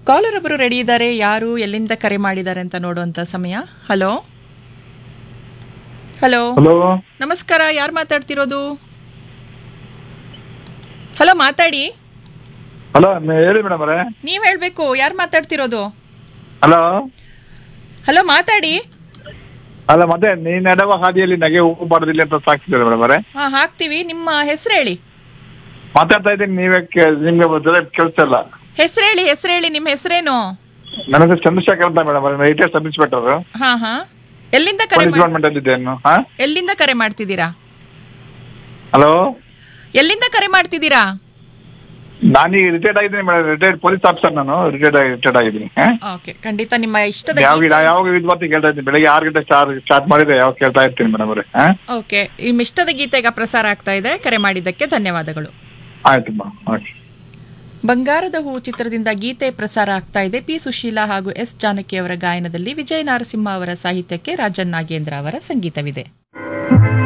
Collar ಒಬ್ಬರು ready ಇದ್ದಾರೆ ಯಾರು ಎಲ್ಲಿಂದ ಕರೆ ಮಾಡಿದ್ದಾರೆ ಅಂತ ನೋಡುವಂತ ಸಮಯ ಹಲೋ ಹಲೋ ಹಲೋ ನಮಸ್ಕಾರ ಯಾರು ಮಾತಾಡ್ತಿರೋದು ಹಲೋ ಮಾತಾಡಿ ಹಲೋ ಹೇಳಿ ಮೇಡಮ್ ಅವರೇ ನೀವ್ ಹೇಳ್ಬೇಕು ಯಾರು ಮಾತಾಡ್ತಿರೋದು ಹಲೋ ಹಲೋ ಮಾತಾಡಿ ಅಲ್ಲ ಮತ್ತೆ ನೀನ್ ನಡೆವ ಹಾದಿಯಲ್ಲಿ ನಗೆ ಹೋಗಬಾರ್ದಿಲ್ಲ ಅಂತ ಸಾಕ್ತಿದ್ದಾರೆ ಮೇಡಮ್ ಅವರೇ ಹಾ ಹಾಕ್ತಿವಿ ನಿಮ್ಮ ಹೆಸರು ಹೇಳಿ ಮಾತಾಡ್ತಾ ಇದ್ದೀನಿ ನೀವೇ ಕೇ- ನಿಮ್ಗೆ ಜೊತೆ ಕೆಲಸ ಇಲ್ಲ ಹೆಸರು ಹೇಳಿ ಹೆಸರು ಹೇಳಿ ನಿಮ್ಮ ಹೆಸರೇನು ನನ್ನ ಹೆಸರು ಚಂದ್ರಶೇಖರ್ ಅಂತ ಮೇಡಮ್ ಅವರೇ ರಿಟೈರ್ ಸಬ್ ಇನ್ಸ್ಪೆಕ್ಟರ್ ಹಾ ಹಾ ಎಲ್ಲಿಂದ ಕರೆ ಪೊಲೀಸ್ ಮಾಡ್- ಡಿಪಾರ್ಟ್ಮೆಂಟ್ ಅಲ್ಲಿ ಇದ್ದೇನು ಹಾ ಎಲ್ಲಿಂದ ಕರೆ ಮಾಡ್ತಿದ್ದೀರಾ ಹಲೋ ಎಲ್ಲಿಂದ ಕರೆ ಮಾಡ್ತಿದ್ದೀರಾ ನಾನೀಗ ರಿಟೈರ್ಡ್ ಆಗಿದ್ದೀನಿ ಮೇಡಮ್ ರಿಟೈರ್ಡ್ ಪೊಲೀಸ್ ಆಫೀಸರ್ ನಾನು ರಿಟೈರ್ಡ್ ರಿಟೈರ್ಡ್ ಆಗಿದ್ದೀನಿ ಹಾ? ಓಕೆ ಖಂಡಿತ ನಿಮ್ಮ ಇಷ್ಟದ ಯಾವಾಗ ಗೀತೆ- ಯಾವಾಗ ವಿದ್ವಾರ್ತಿ ಕೇಳ್ತಾ ಇದ್ದೀನಿ ಬೆಳಗ್ಗೆ ಆರು ಗಂಟೆ ಸ್ಟಾರ್ಟ್ ಸ್ಟಾರ್ಟ್ ಮಾಡಿದ್ರೆ ಯಾವಾಗ ಕೇಳ್ತಾ ಇರ್ತೀನಿ ಮೇಡಮ್ ಅವರೇ ಹಾ ಓಕೆ ನಿಮ್ಮ ಇಷ್ಟದ ಗೀತೆ ಈಗ ಪ್ರಸಾರ ಆಗ್ತಾ ಇದೆ ಕರೆ ಮಾಡಿದ್ದಕ್ಕೆ ಧನ್ಯವಾದಗಳು ಆಯ್ತಮ್ಮ ಓಕೆ ಬಂಗಾರದ ಹೂ ಚಿತ್ರದಿಂದ ಗೀತೆ ಪ್ರಸಾರ ಆಗ್ತಾ ಇದೆ ಪಿ ಸುಶೀಲಾ ಹಾಗೂ ಎಸ್ ಜಾನಕಿ ಅವರ ಗಾಯನದಲ್ಲಿ ವಿಜಯ ನಾರಸಿಂಹ ಅವರ ಸಾಹಿತ್ಯಕ್ಕೆ ರಾಜನ್ ನಾಗೇಂದ್ರ ಅವರ ಸಂಗೀತವಿದೆ